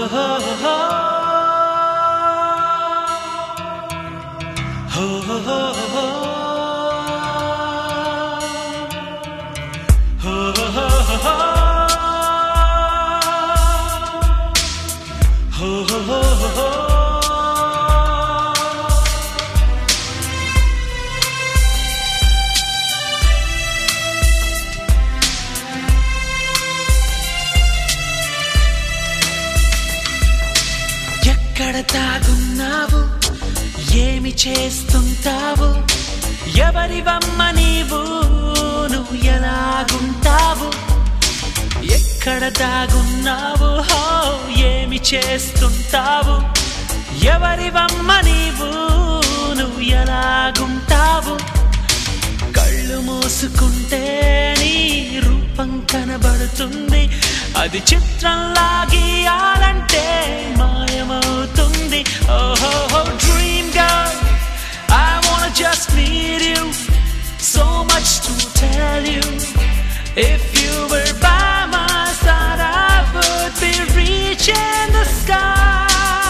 ఎక్కడ తాగున్నావు ఏమి చేస్తుంటావు ఎవరివమ్మ నీవు నువ్వు ఎలాగుంటావు ఎక్కడ దాగున్నావు హో ఏమి చేస్తుంటావు ఎవరివమ్మ నీవు నువ్వు ఎలాగుంటావు కళ్ళు మూసుకుంటే నీ రూపం కనబడుతుంది అది చిత్రంలా గీయాలంటే మాయమవుతుంది ఓహో dream girl I wanna just meet you so much to tell you if you were by my side I would be reaching the sky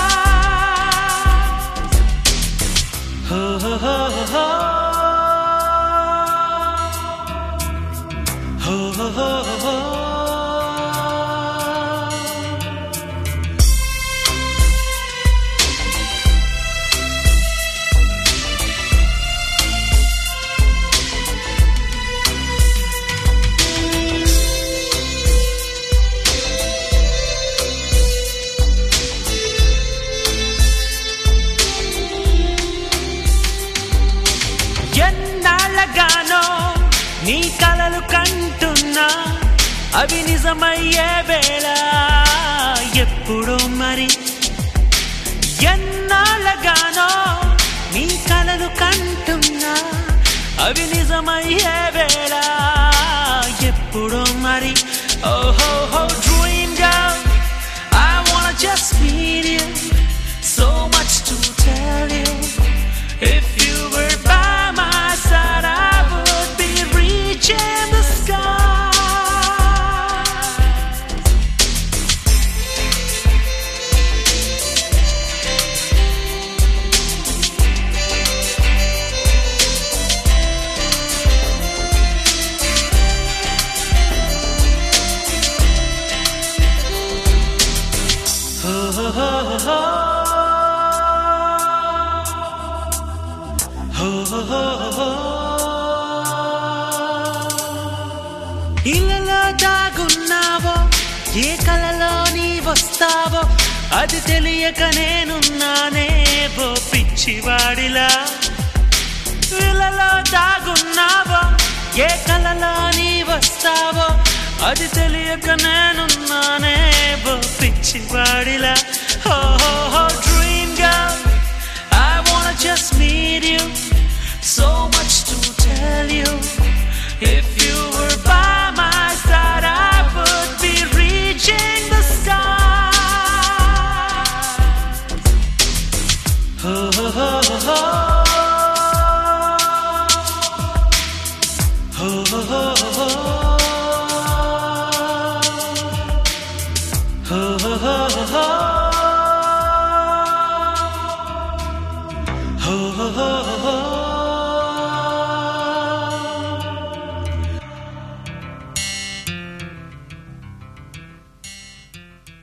oh, oh, oh, oh. Oh, oh, oh, oh. ఎన్నాళ్ళగానో నీ కలలు కంటున్నా అవి నిజమయ్యే వేళ ఎప్పుడు మరి ఎన్నాళ్ళగానో నీ కలలు కంటున్నా అవి నిజమయ్యే వేళ ఎప్పుడు మరి ఓహో హో dream girl I wanna just meet you so much to tell you if you were by my side I would be reaching the sky ఇళ్ళలో దాగున్నావో ఏ కలలో నీ వస్తావో అది తెలియక నేనున్నానే బో పిచ్చివాడిలా ఇళ్ళలో దాగున్నావో ఏ కలలో నీ వస్తావో అది తెలియక నేనున్నానే బో పిచ్చివాడిలా